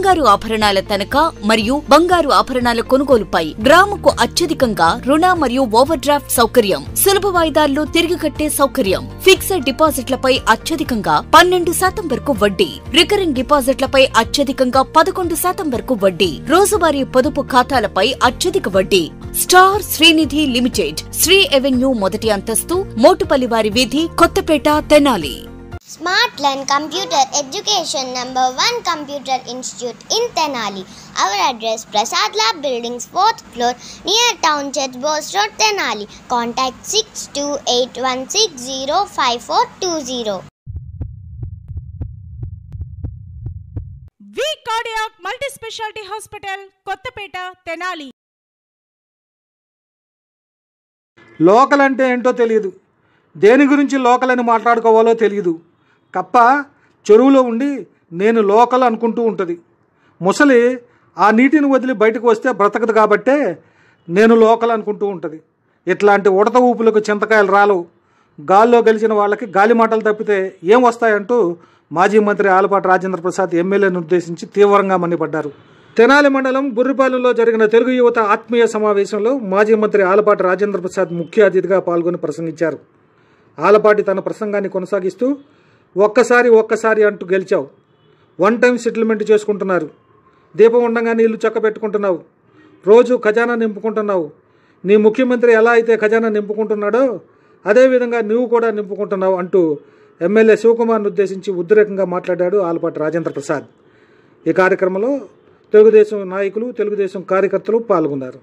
బంగారు ఆభరణాల తనఖా మరియు బంగారు ఆభరణాల కొనుగోలుపై గ్రాముకు అత్యధికంగా రుణ మరియు ఓవర్ డ్రాఫ్ట్ సౌకర్యం సులభ వాయిదాల్లో తిరిగి కట్టే సౌకర్యం ఫిక్స్డ్ డిపాజిట్లపై అత్యధికంగా పన్నెండు శాతం వరకు వడ్డీ రికరింగ్ డిపాజిట్లపై అత్యధికంగా పదకొండు శాతం వరకు వడ్డీ రోజువారీ పొదుపు ఖాతాలపై అత్యధిక వడ్డీ star Srinidhi limited Sri avenue మొదటి అంతస్తు మోటుపల్లివారి వీధి Kothapeta Tenali Smart Learn Computer Education Number 1 Computer Institute in Tenali. Our address Prasad Lab Buildings 4th floor near Town Church Bose Road Tenali. Contact 628160540. V cardiac multi speciality hospital Kothapeta Tenali local అంటే ఏంటో తెలియదు దేని గురించి local అని మాట్లాడుకోవాలో తెలియదు కప్ప చెరువులో ఉండి నేను లోకల్ అనుకుంటూ ఉంటుంది ముసలి ఆ నీటిని వదిలి బయటకు వస్తే బ్రతకదు కాబట్టే నేను లోకల్ అనుకుంటూ ఉంటుంది ఇట్లాంటి ఉడత ఊపులకు చింతకాయలు రాలవు గాల్లో గెలిచిన వాళ్ళకి గాలి మాటలు తప్పితే ఏం వస్తాయంటూ మాజీ మంత్రి ఆలపాటి రాజేంద్ర ప్రసాద్ ఎమ్మెల్యేను ఉద్దేశించి తీవ్రంగా మండిపడ్డారు తెనాలి మండలం బుర్రిపాలెంలో జరిగిన తెలుగు యువత ఆత్మీయ సమావేశంలో మాజీ మంత్రి ఆలపాటి రాజేంద్ర ప్రసాద్ ముఖ్య అతిథిగా పాల్గొని ప్రసంగించారు ఆలపాటి తన ప్రసంగాన్ని కొనసాగిస్తూ ఒక్కసారి ఒక్కసారి అంటూ గెలిచావు వన్ టైం సెటిల్మెంట్ చేసుకుంటున్నారు దీపం ఉండగానే ఇల్లు చక్క పెట్టుకుంటున్నావు రోజు ఖజానా నింపుకుంటున్నావు నీ ముఖ్యమంత్రి ఎలా అయితే ఖజానా నింపుకుంటున్నాడో అదేవిధంగా నువ్వు కూడా నింపుకుంటున్నావు అంటూ ఎమ్మెల్యే శివకుమార్ను ఉద్దేశించి ఉద్రేకంగా మాట్లాడాడు ఆలపాటి రాజేంద్ర ప్రసాద్ ఈ కార్యక్రమంలో తెలుగుదేశం నాయకులు తెలుగుదేశం కార్యకర్తలు పాల్గొన్నారు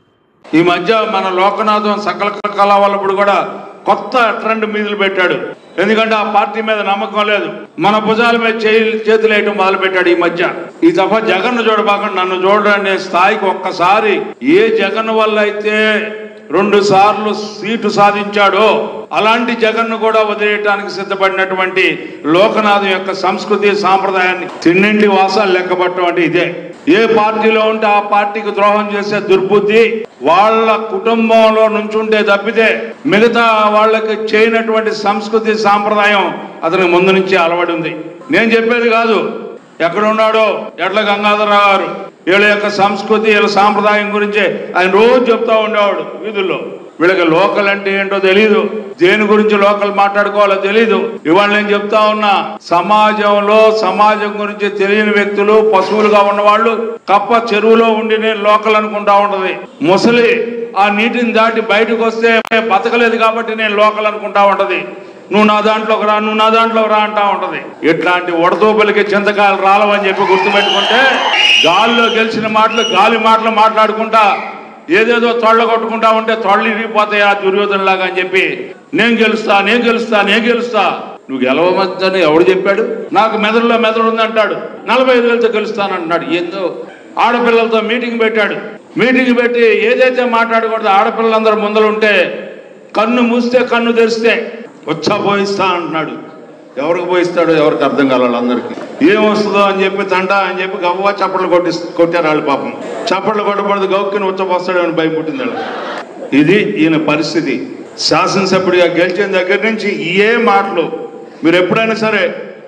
ఈ మధ్య మన లోకనాథం సకల కళావల్లప్పుడు కూడా కొత్త ట్రెండ్ మీదలు పెట్టాడు ఎందుకంటే ఆ పార్టీ మీద నమ్మకం లేదు మన భుజాల మీద చేయి చేతులు వేయటం మొదలు పెట్టాడు ఈ మధ్య ఈ దఫా జగన్ చూడబాకండి నన్ను చూడనే స్థాయికి ఒక్కసారి ఏ జగన్ వల్ల అయితే రెండు సార్లు సీటు సాధించాడో అలాంటి జగన్ను కూడా వదిలేయటానికి సిద్ధపడినటువంటి లోకనాథం యొక్క సంస్కృతి సాంప్రదాయాన్ని తిన్నింటి వాసాలు లెక్కపట్టడం అంటే ఇదే ఏ పార్టీలో ఉంటే ఆ పార్టీకి ద్రోహం చేసే దుర్బుద్ధి వాళ్ళ కుటుంబంలో నుంచుంటే తప్పితే మిగతా వాళ్ళకి చేయనటువంటి సంస్కృతి సాంప్రదాయం అతనికి ముందు నుంచి అలవడి ఉంది నేను చెప్పేది కాదు ఎక్కడ ఉన్నాడో ఎడ్ల గంగాధరరావు గారు వీళ్ళ యొక్క సంస్కృతి వీళ్ళ సాంప్రదాయం గురించి ఆయన రోజు చెప్తా ఉండేవాడు వీధుల్లో వీళ్ళకి లోకల్ అంటే ఏంటో తెలియదు దేని గురించి లోకల్ మాట్లాడుకోవాలో తెలియదు ఇవాళ నేను చెప్తా ఉన్నా సమాజంలో సమాజం గురించి తెలియని వ్యక్తులు పశువులుగా ఉన్నవాళ్ళు కప్ప చెరువులో ఉండి నేను లోకల్ అనుకుంటా ఉంటది ముసలి ఆ నీటిని దాటి బయటకు వస్తే బతకలేదు కాబట్టి నేను లోకల్ అనుకుంటా ఉంటది నువ్వు నా దాంట్లోకి రా నువ్వు నా దాంట్లోకి రా అంటా ఉంటది ఇట్లాంటి ఉడతూపలికి చింతకాయలు రాలవని చెప్పి గుర్తుపెట్టుకుంటే గాలిలో గెలిచిన మాటలు గాలి మాటలు మాట్లాడుకుంటా ఏదేదో తొళ్ళ కొట్టుకుంటా ఉంటే తొళ్ళు ఇరిగిపోతాయి ఆ దుర్యోధన లాగా అని చెప్పి నేను గెలుస్తా నేను గెలుస్తా నేను గెలుస్తా నువ్వు గెలవమని ఎవడు చెప్పాడు నాకు మెదడులో మెదడు ఉంది అంటాడు నలభై ఐదు వేలతో గెలుస్తానంటున్నాడు ఏందో ఆడపిల్లలతో మీటింగ్ పెట్టాడు మీటింగ్ పెట్టి ఏదైతే మాట్లాడకూడదు ఆడపిల్లలందరూ ముందలుంటే కన్ను మూస్తే కన్ను తెరిస్తే వచ్చా పోయిస్తా అంటున్నాడు ఎవరికి పోయిస్తాడో ఎవరికి అర్థం కావాలి వాళ్ళందరికీ ఏం వస్తుందో అని చెప్పి తంట అని చెప్పి గవ్వ చప్పట్లు కొట్టి కొట్టారు వాళ్ళు పాపం చప్పట్లు కొట్టబడదు గౌక్కిని ఉచ్చపోస్తాడు అని భయం పుట్టింది వాళ్ళకి. ఇది ఈయన పరిస్థితి శాసనసభ్యుడిగా గెలిచిన దగ్గర నుంచి ఏ మాటలు మీరు ఎప్పుడైనా సరే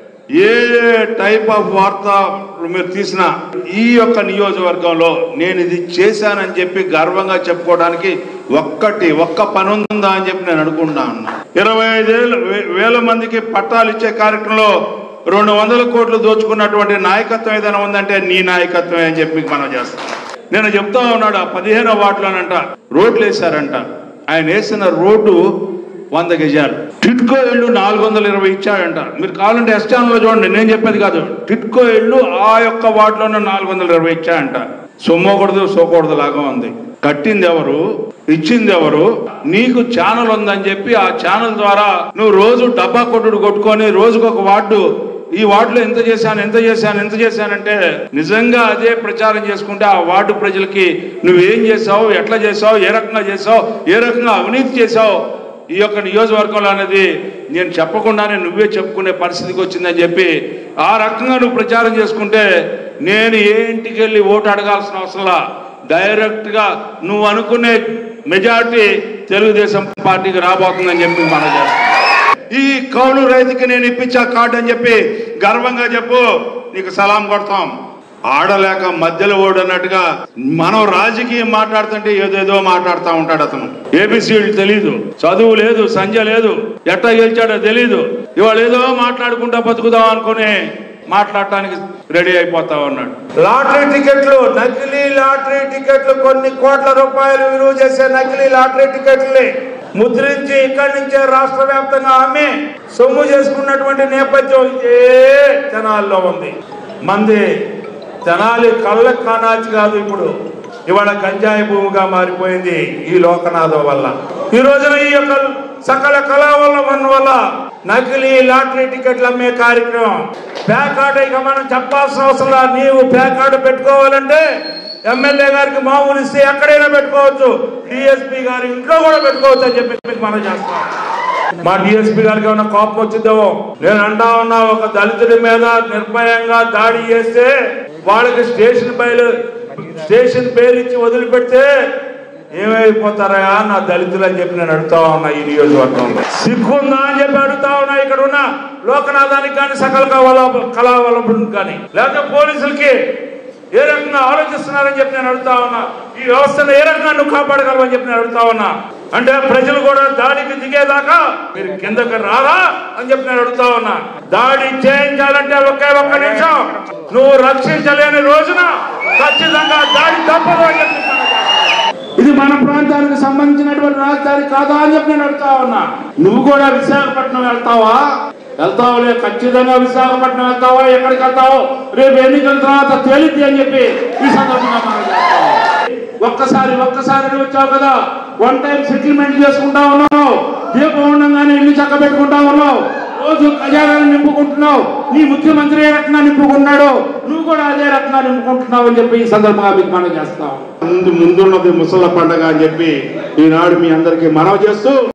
ఏ టైప్ ఆఫ్ వార్త మీరు తీసినా ఈ యొక్క నియోజకవర్గంలో నేను ఇది చేశానని చెప్పి గర్వంగా చెప్పుకోవడానికి ఒక్కటి ఒక్క పని ఉందా అని చెప్పి నేను అనుకుంటా ఉన్నా ఇరవై ఐదేళ్ళు వే- వేల మందికి పట్టాలు ఇచ్చే కార్యక్రమంలో రెండు వందల కోట్లు దోచుకున్నటువంటి నాయకత్వం ఏదైనా ఉందంటే నీ నాయకత్వమే అని చెప్పి మీకు మనం చేస్తాం నేను చెప్తా ఉన్నాడు ఆ పదిహేనో వార్డులోనంట రోడ్లు వేశారంట ఆయన వేసిన రోడ్డు వంద గజాలు టిట్కో ఇల్లు నాలుగు వందల ఇరవై ఇచ్చాడంట మీరు కావాలంటే ఎస్టాన్లో చూడండి నేను చెప్పేది కాదు టిట్కో ఇల్లు ఆ యొక్క వార్డులోనే నాలుగు వందల ఇరవై ఇచ్చాడంట సొమ్మకూడదు సోకూడదు లాగా ఉంది కట్టింది ఎవరు ఇచ్చింది ఎవరు నీకు ఛానల్ ఉందని చెప్పి ఆ ఛానల్ ద్వారా నువ్వు రోజు డబ్బా కొట్టుడు కొట్టుకొని రోజుకు ఒక వార్డు ఈ వార్డులో ఎంత చేశాను ఎంత చేశాను ఎంత చేశానంటే నిజంగా అదే ప్రచారం చేసుకుంటే ఆ వార్డు ప్రజలకి నువ్వేం చేసావు ఎట్లా చేసావు ఏ రకంగా చేసావు ఏ రకంగా అవినీతి చేసావు ఈ యొక్క నియోజకవర్గంలో అనేది నేను చెప్పకుండానే నువ్వే చెప్పుకునే పరిస్థితికి వచ్చిందని చెప్పి ఆ రకంగా నువ్వు ప్రచారం చేసుకుంటే నేను ఏ ఇంటికి వెళ్ళి ఓటు అడగాల్సిన అవసరంలా డైరెక్ట్ గా నువ్వు అనుకునే మెజారిటీ తెలుగుదేశం పార్టీకి రాబోతుందని చెప్పి మనం చేస్తాం ఈ కౌలు రైతుకి నేను ఇప్పించా కార్డు అని చెప్పి గర్వంగా చెప్పు నీకు సలాం కొడతాం ఆడలేక మధ్యలో ఓడన్నట్టుగా మనం రాజకీయం మాట్లాడుతుంటే ఏదేదో మాట్లాడుతూ ఉంటాడు అతను ఏబిసిడి తెలీదు చదువు లేదు సంజ లేదు ఎట్టా గెలిచాడో తెలీదు ఇవాళ ఏదో మాట్లాడుకుంటా బతుకుదాం అనుకుని మాట్లాడటానికి రెడీ అయిపోతా ఉన్నాడు లాటరీ టికెట్లు నకిలీ లాటరీ టికెట్లు కొన్ని కోట్ల రూపాయలు విలువ చేసే నకిలీ లాటరీ టికెట్లని ముద్రించి ఇక్కడి నుంచే రాష్ట్ర వ్యాప్తంగా అమ్మి సొమ్ము చేసుకున్నటువంటి నేపథ్యం ఇదే జనాల్లో ఉంది మంది జనాలి కళ్ళ కానాచి కాదు ఇప్పుడు ఇవాళ గంజాయి భూమిగా మారిపోయింది ఈ లోకనాథం వల్ల ఈ రోజున ఈ యొక్క సకల కళా వల్ల మన వల్ల నకిలీ లాటరీ టికెట్లు అమ్మే కార్యక్రమం ప్యాకార్డు ఇక మనం చెప్పాల్సిన అవసరం లేదు. నీవు ప్యాకార్డు పెట్టుకోవాలంటే ఎమ్మెల్యే గారికి మామూలు ఇస్తే ఎక్కడైనా పెట్టుకోవచ్చు డిఎస్పీ గారి ఇంట్లో కూడా పెట్టుకోవచ్చు అని చెప్పి మీకు మనం చేస్తాం మా డిఎస్పీ గారికి ఏమైనా కోపం వచ్చిందేమో నేను అంటా ఉన్నా ఒక దళితుడి మీద నిర్భయంగా దాడి చేస్తే వాళ్ళకి స్టేషన్ బయలు స్టేషన్ పేరు ఇచ్చి వదిలిపెడితే ఏమైపోతారా నా దళితులు అని చెప్పి నేను అడుగుతా ఉన్నా ఈ నియోజకవర్గంలో సిగ్గుందా అని చెప్పి అడుగుతా ఉన్నా ఇక్కడ ఉన్న లోకనాథానికి కానీ సకల కళా కళావలంబుడికి కానీ లేకపోతే పోలీసులకి ఏ రకంగా ఆలోచిస్తున్నారని చెప్పి నేను అడుగుతా ఉన్నా ఈ వ్యవస్థను ఏ రకంగా నువ్వు కాపాడగలవని చెప్పి నేను అడుగుతా ఉన్నా అంటే ప్రజలు కూడా దాడికి దిగేదాకా మీరు కిందకి రారా అని చెప్పి నేను అడుగుతా ఉన్నా దాడి చేయించాలంటే ఒకే ఒక్క నిమిషం నువ్వు రక్షించలేని రోజున ఖచ్చితంగా దాడి తప్పదు అని చెప్పి నేను అడుగుతా ఉన్నా. ఇది మన ప్రాంతానికి సంబంధించినటువంటి రాజధాని కాదా అని చెప్పి నేను అడుగుతా ఉన్నా నువ్వు కూడా విశాఖపట్నం వెళ్తావా వెళ్తావులే ఖచ్చితంగా విశాఖపట్నం వెళ్తావా ఎక్కడికి వెళ్తావో రేపు ఎన్నికల తర్వాత తేలిద్ది అని చెప్పి ఈ సందర్భంగా మనం చేస్తాం. ఒక్కసారి ఒక్కసారి నువ్వు వచ్చావు కదా వన్ టైం సెటిల్మెంట్ చేసుకుంటా ఉన్నావు దీపం ఉండగానే ఇల్లు చక్క పెట్టుకుంటా ఉన్నావు రోజు ఖజానాన్ని నింపుకుంటున్నావు నీ ముఖ్యమంత్రి ఏ రకంగా నింపుకున్నాడు నువ్వు కూడా అదే రకంగా నింపుకుంటున్నావు అని చెప్పి ఈ సందర్భంగా మీకు మనం చేస్తాం ముందు ముందున్నది ముసల పండగ అని చెప్పి ఈనాడు మీ అందరికీ మనవి చేస్తూ